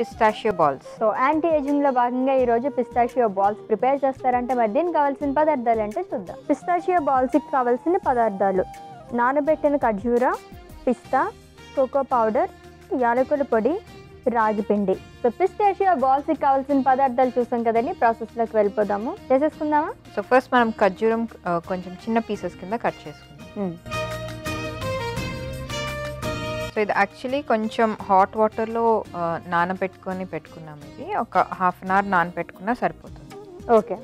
Pistachio balls so anti ageing లో భాగంగా ఈ రోజు పిస్తాషియో బాల్స్ ప్రిపేర్ చేస్తారంటే మరి దీనికి కావాల్సిన పదార్థాలు అంటే చూద్దాం పిస్తాషియో బాల్స్ కి కావాల్సిన పదార్థాలు నానబెట్టిన ఖర్జూర పిస్తా కోకో పౌడర్ యాలకుల పొడి రాగి పిండి సో పిస్తాషియో బాల్స్ కి కావాల్సిన పదార్థాలు చూసాం కదండి ప్రాసెస్ లోకి వెళ్ళిపోదాము చేసేసుకుందామా సో ఫస్ట్ మనం ఖర్జూరం ఆ, కొంచెం చిన్న పీసెస్ కింద కట్ చేసుకుందాం సో ఇది యాక్చువల్లీ కొంచెం హాట్ వాటర్లో నానబెట్టుకొని పెట్టుకున్నాం ఇది ఒక హాఫ్ అన్ అవర్ నానబెట్టుకున్నా సరిపోతుంది ఓకే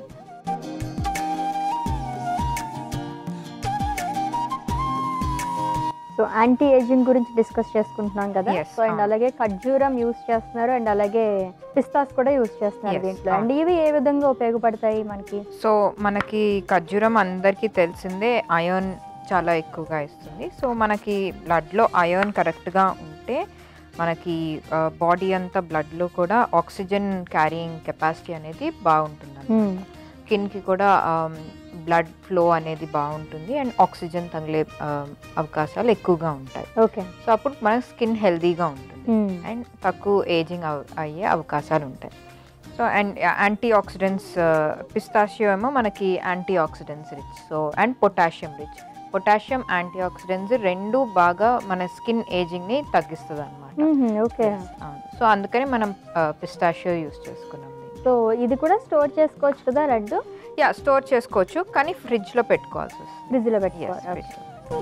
సో యాంటీ ఏజింగ్ గురించి డిస్కస్ చేసుకుంటున్నాం కదా Yes, సో అండ్ అవును. అలాగే ఖర్జూరం యూస్ చేస్తున్నారు అండ్ అలాగే పిస్తాస్ కూడా యూస్ చేస్తున్నారు Yes, దీంట్లో అవును. అండ్ ఇవి ఏ విధంగా ఉపయోగపడతాయి మనకి సో మనకి ఖర్జూరం అందరికీ తెలిసిందే అయర్న్ చాలా ఎక్కువగా ఇస్తుంది సో మనకి బ్లడ్లో అయర్న్ కరెక్ట్గా ఉంటే మనకి బాడీ అంతా బ్లడ్లో కూడా ఆక్సిజన్ క్యారియింగ్ కెపాసిటీ అనేది బాగుంటుంది స్కిన్కి కూడా బ్లడ్ ఫ్లో అనేది బాగుంటుంది అండ్ ఆక్సిజన్ తగిలే ఆ, అవకాశాలు ఎక్కువగా ఉంటాయి ఓకే సో అప్పుడు మన స్కిన్ హెల్తీగా ఉంటుంది అండ్ తక్కువ ఏజింగ్ అయ్యే అవకాశాలు ఉంటాయి so and antioxidants pistachio ఏమో మనకి antioxidants rich so and potassium rich potassium antioxidants రెండు బాగా మన స్కిన్ ఏజింగ్ని తగ్గిస్తుంది అనమాట ఓకే సో అందుకని మనం పిస్తాషియో యూస్ చేసుకున్నాం సో ఇది కూడా స్టోర్ చేసుకోవచ్చు కదా లడ్డు యా స్టోర్ చేసుకోవచ్చు కానీ ఫ్రిడ్జ్లో పెట్టుకోవాల్సి వస్తుంది ఫ్రిడ్జ్ లో Yes, పెట్టుకోవాలి fridge లో.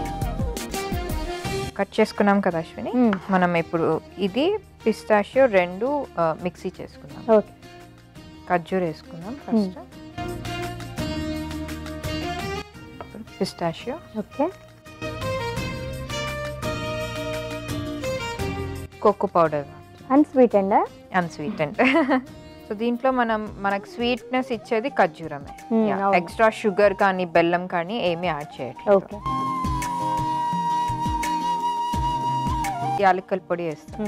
కట్ చేసుకున్నాం కదా అశ్విని మ్మ్. మనం ఇప్పుడు ఇది పిస్తాషియో రెండు మిక్సీ చేసుకుందాం ఓకే ఖర్జూర్ వేసుకుందాం first pistachio okay cocoa powder and sweet and and sweet and so దీంట్లో మనం మనకు స్వీట్నెస్ ఇచ్చేది ఖర్జూరమే Hmm, అవును. ఎక్స్ట్రా షుగర్ కానీ బెల్లం కానీ ఏమీ యాడ్ చేయట్లేదు ఓకే యాలక్కల పొడి వేస్తాం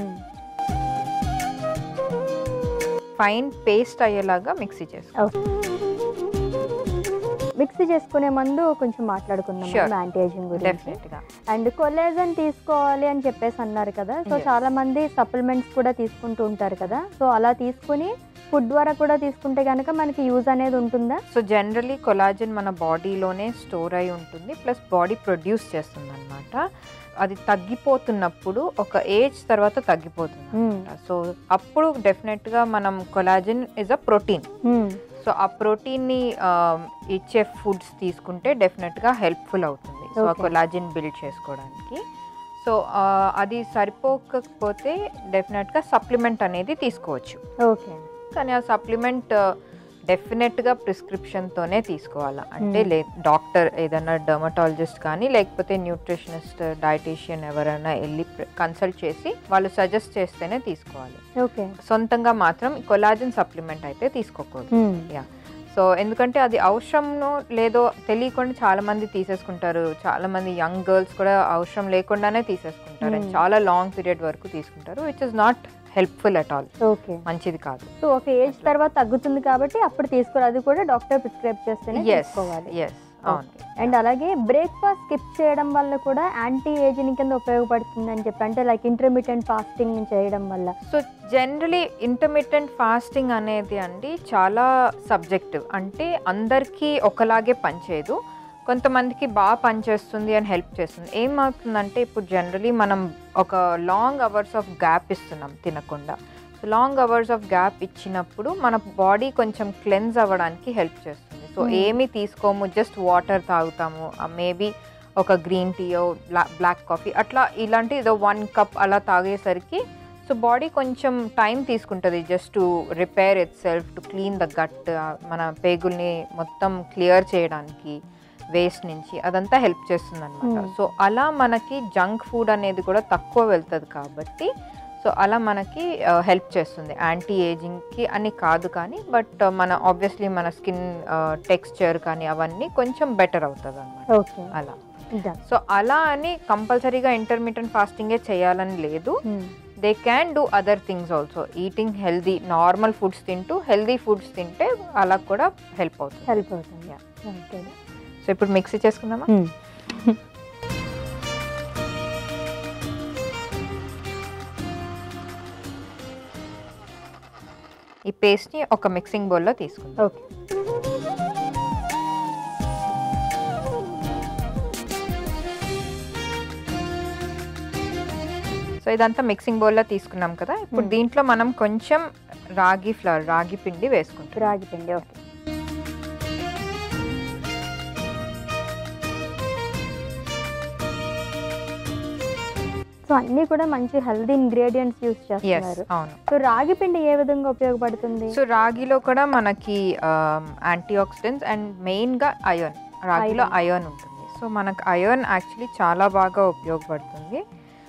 ఫైన్ పేస్ట్ అయ్యేలాగా మిక్సీ చేస్తాం ఓకే మిక్సీ చేసుకునే ముందు కొంచెం మాట్లాడుకుందాం Sure. యాంటీ ఏజింగ్ గురించి డెఫినెట్గా అండ్ కొలేజన్ తీసుకోవాలి అని చెప్పేసి అన్నారు కదా సో Yes. చాలా మంది సప్లిమెంట్స్ కూడా తీసుకుంటూ ఉంటారు కదా సో అలా తీసుకుని ఫుడ్ ద్వారా కూడా తీసుకుంటే కనుక మనకి యూజ్ అనేది ఉంటుందా సో జనరలీ కొలాజన్ మన బాడీలోనే స్టోర్ అయి ఉంటుంది ప్లస్ బాడీ ప్రొడ్యూస్ చేస్తుంది అనమాట అది తగ్గిపోతున్నప్పుడు ఒక ఏజ్ తర్వాత తగ్గిపోతుంది అనమాట సో అప్పుడు డెఫినెట్గా మనం collagen is a protein so ఆ ప్రోటీన్ని ఇచ్చే ఫుడ్స్ తీసుకుంటే డెఫినెట్గా హెల్ప్ఫుల్ అవుతుంది సో ఆ Okay. కొలాజిన్ బిల్డ్ చేసుకోవడానికి సో అది సరిపోకపోతే డెఫినెట్గా సప్లిమెంట్ అనేది తీసుకోవచ్చు ఓకే కానీ ఆ సప్లిమెంట్ డెఫినెట్గా ప్రిస్క్రిప్షన్తోనే తీసుకోవాలా అంటే Hmm. లే డాక్టర్ ఏదైనా డర్మటాలజిస్ట్ కానీ లేకపోతే న్యూట్రిషనిస్ట్ డైటీషియన్ ఎవరైనా వెళ్ళి కన్సల్ట్ చేసి వాళ్ళు సజెస్ట్ చేస్తేనే తీసుకోవాలి ఓకే సొంతంగా మాత్రం కొలాజిన్ సప్లిమెంట్ అయితే తీసుకోకూడదు యా సో ఎందుకంటే అది అవసరమో లేదో తెలియకుండా చాలా మంది తీసేసుకుంటారు చాలా మంది యంగ్ గర్ల్స్ కూడా అవసరం లేకుండానే తీసేసుకుంటారు and Hmm. చాలా లాంగ్ పీరియడ్ వరకు తీసుకుంటారు which is not helpful at all okay మంచిది కాదు సో ఒక ఏజ్ తర్వాత తగ్గుతుంది కాబట్టి అప్పుడు తీసుకోవాలి అది కూడా డాక్టర్ ప్రిస్క్రైబ్ చేస్తేనే ఎస్ తీసుకోవాలి ఎస్ అవును అండ్ అలాగే బ్రేక్ఫాస్ట్ స్కిప్ చేయడం వల్ల కూడా యాంటీ ఏజింగ్ కింద ఉపయోగపడుతుంది అని చెప్పి అంటే లైక్ ఇంటర్మీడియట్ ఫాస్టింగ్ చేయడం వల్ల సో జనరలీ ఇంటర్మీడియట్ ఫాస్టింగ్ అనేది అండి చాలా సబ్జెక్టివ్ అంటే అందరికీ ఒకలాగే పనిచేయదు కొంతమందికి బాగా పనిచేస్తుంది అని హెల్ప్ చేస్తుంది ఏమవుతుందంటే ఇప్పుడు జనరలీ మనం ఒక లాంగ్ అవర్స్ ఆఫ్ గ్యాప్ ఇస్తున్నాం తినకుండా so long hours of gap ఇచ్చినప్పుడు మన బాడీ కొంచెం క్లెన్స్ అవ్వడానికి హెల్ప్ చేస్తుంది సో Hmm. ఏమి తీసుకోము జస్ట్ వాటర్ తాగుతాము మేబీ ఒక గ్రీన్ టీయో బ్లాక్ కాఫీ అట్లా ఇలాంటి ఏదో వన్ కప్ అలా తాగేసరికి సో బాడీ కొంచెం టైం తీసుకుంటుంది just to repair itself to clean the gut మన పేగుల్ని మొత్తం క్లియర్ చేయడానికి వేస్ట్ నుంచి అదంతా హెల్ప్ చేస్తుంది అనమాట Hmm. సో అలా మనకి జంక్ ఫుడ్ అనేది కూడా తక్కువ వెళ్తుంది కాబట్టి సో అలా మనకి హెల్ప్ చేస్తుంది యాంటీ ఏజింగ్కి అని కాదు కానీ బట్ మన ఆబ్వియస్లీ మన స్కిన్ టెక్స్చర్ కానీ అవన్నీ కొంచెం బెటర్ అవుతుంది అనమాట ఓకే అలా డన్ సో అలా అని కంపల్సరీగా ఇంటర్మీడియట్ ఫాస్టింగే చేయాలని లేదు they can do other things also eating healthy normal foods తింటూ హెల్దీ ఫుడ్స్ తింటే అలా కూడా హెల్ప్ అవుతుంది హెల్ప్ అవుతుంది Yeah. ఓకే సో ఇప్పుడు మిక్సీ చేసుకుందామా ఈ పేస్ట్ని ఒక మిక్సింగ్ బౌల్లో తీసుకుందాం ఓకే సో ఇదంతా మిక్సింగ్ బౌల్లో తీసుకున్నాం కదా ఇప్పుడు Hmm. దీంట్లో మనం కొంచెం రాగి ఫ్లవర్ రాగి పిండి వేసుకుంటాం రాగి పిండి ఓకే సో అన్నీ కూడా మంచి హెల్దీ ఇంగ్రీడియంట్స్ యూస్ ఎస్ చేస్తున్నారు అవును సో రాగి పిండి ఏ విధంగా ఉపయోగపడుతుంది సో రాగిలో కూడా మనకి యాంటీ ఆక్సిడెంట్స్ అండ్ మెయిన్గా అయోన్ రాగిలో Iron. అయోన్ ఉంటుంది సో మనకు అయోన్ యాక్చువల్లీ చాలా బాగా ఉపయోగపడుతుంది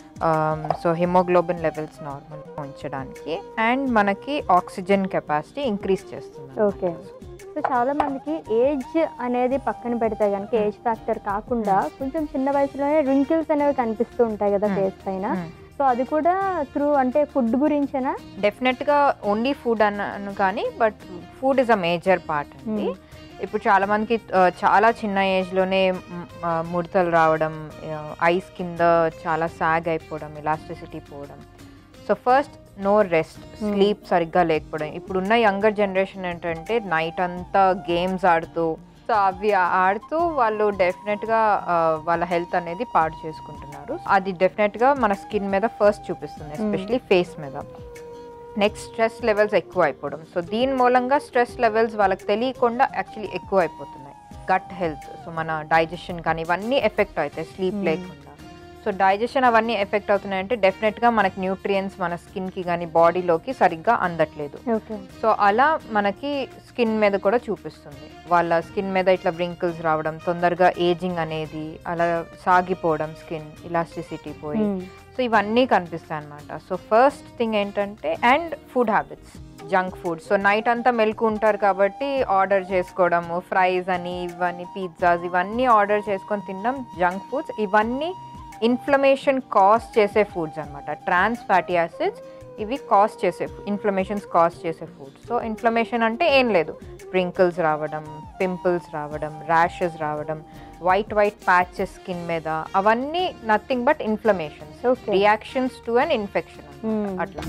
సో హిమోగ్లోబిన్ లెవెల్స్ నార్మల్ ఉంచడానికి అండ్ మనకి ఆక్సిజన్ కెపాసిటీ ఇంక్రీజ్ చేస్తుంది ఓకే సో చాలా మందికి ఏజ్ అనేది పక్కన పెడితే కనుక ఏజ్ ఫ్యాక్టర్ కాకుండా కొంచెం చిన్న వయసులోనే రింకిల్స్ అనేవి కనిపిస్తూ ఉంటాయి కదా Hmm. ఫేస్ పైన సో అది కూడా త్రూ అంటే ఫుడ్ గురించేనా డెఫినెట్గా ఓన్లీ ఫుడ్ అన్నాను కానీ but food is a major part అండి Hmm. ఇప్పుడు చాలా మందికి ఆ, చాలా చిన్న ఏజ్లోనే ముడతలు రావడం ఐస్ కింద చాలా సాగ్ అయిపోవడం ఇలాస్టిసిటీ పోవడం so first no rest Hmm. Sleep సరిగ్గా లేకపోవడం ఇప్పుడున్న యంగర్ జనరేషన్ ఏంటంటే నైట్ అంతా గేమ్స్ ఆడుతూ సో అవి ఆడుతూ వాళ్ళు డెఫినెట్గా వాళ్ళ హెల్త్ అనేది పాడు చేసుకుంటున్నారు అది డెఫినెట్గా మన స్కిన్ మీద ఫస్ట్ చూపిస్తుంది ఎస్పెషలీ ఫేస్ మీద నెక్స్ట్ స్ట్రెస్ లెవెల్స్ ఎక్కువ అయిపోవడం సో దీని మూలంగా స్ట్రెస్ లెవెల్స్ వాళ్ళకి తెలియకుండా యాక్చువల్లీ ఎక్కువ అయిపోతున్నాయి గట్ హెల్త్ సో మన డైజెషన్ కానీ ఇవన్నీ ఎఫెక్ట్ అవుతాయి స్లీప్ Hmm. లేకుండా సో డైజెషన్ అవన్నీ ఎఫెక్ట్ అవుతున్నాయంటే డెఫినెట్గా మనకి న్యూట్రియంట్స్ మన స్కిన్కి కానీ బాడీలోకి సరిగ్గా అందట్లేదు ఓకే సో అలా మనకి స్కిన్ మీద కూడా చూపిస్తుంది వాళ్ళ స్కిన్ మీద ఇట్లా బ్రింకిల్స్ రావడం తొందరగా ఏజింగ్ అనేది అలా సాగిపోవడం స్కిన్ ఇలాస్టిసిటీ పోయి సో ఇవన్నీ కనిపిస్తాయి అనమాట సో ఫస్ట్ థింగ్ ఏంటంటే and food habits junk food so night అంతా మెలకు ఉంటారు కాబట్టి ఆర్డర్ చేసుకోవడము ఫ్రైస్ అని ఇవన్నీ పిజ్జాస్ ఇవన్నీ ఆర్డర్ చేసుకొని తినడం జంక్ ఫుడ్స్ ఇవన్నీ ఇన్ఫ్లమేషన్ కాజ్ చేసే ఫుడ్స్ అనమాట ట్రాన్స్ ఫ్యాటీ యాసిడ్స్ ఇవి కాజ్ చేసే ఇన్ఫ్లమేషన్స్ కాజ్ చేసే ఫుడ్స్ సో ఇన్ఫ్లమేషన్ అంటే ఏం లేదు స్ప్రింకిల్స్ రావడం పింపుల్స్ రావడం ర్యాషెస్ రావడం వైట్ వైట్ ప్యాచెస్ స్కిన్ మీద అవన్నీ nothing but inflammations okay reactions to an infection అట్లా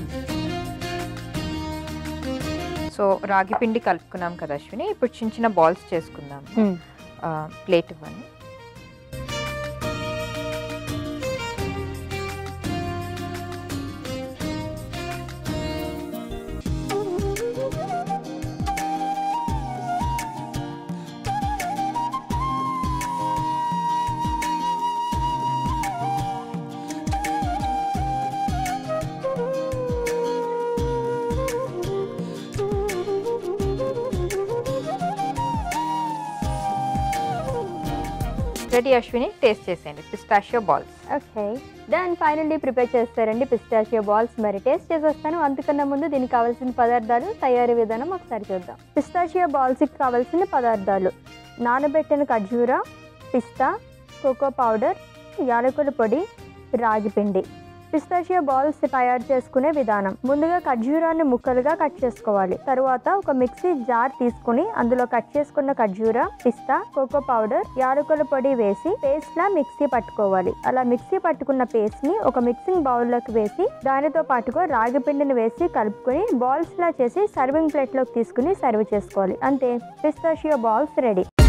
సో రాగి పిండి కలుపుకున్నాం కదా అశ్విని ఇప్పుడు చిన్న చిన్న బాల్స్ చేసుకుందాం ప్లేట్ ఇవ్వండి రెడీ అశ్విని టేస్ట్ చేసేయండి పిస్టాషియో బాల్స్ ఓకే దాన్ని ఫైనల్లీ ప్రిపేర్ చేస్తారండి పిస్టాషియో బాల్స్ మరి టేస్ట్ చేసేస్తాను అంతకన్నా ముందు దీనికి కావాల్సిన పదార్థాలు తయారీ విధానం ఒకసారి చూద్దాం పిస్టాషియో బాల్స్కి కావాల్సిన పదార్థాలు నానబెట్టిన ఖర్జూర పిస్తా కోకో పౌడర్ యాలకుల పొడి రాగి పిండి పిస్తాషియో బాల్స్ తయారు చేసుకునే విధానం ముందుగా ఖర్జూరాన్ని ముక్కలుగా కట్ చేసుకోవాలి తరువాత ఒక మిక్సీ జార్ తీసుకుని అందులో కట్ చేసుకున్న ఖర్జూర పిస్తా కోకో పౌడర్ యాలకుల పొడి వేసి పేస్ట్ లా మిక్సీ పట్టుకోవాలి అలా మిక్సీ పట్టుకున్న పేస్ట్ ని ఒక మిక్సింగ్ బౌల్ లోకి వేసి దానితో పాటుగా రాగి పిండిని వేసి కలుపుకొని బాల్స్ లా చేసి సర్వింగ్ ప్లేట్ లోకి తీసుకుని సర్వ్ చేసుకోవాలి అంతే పిస్తాషియో బాల్స్ రెడీ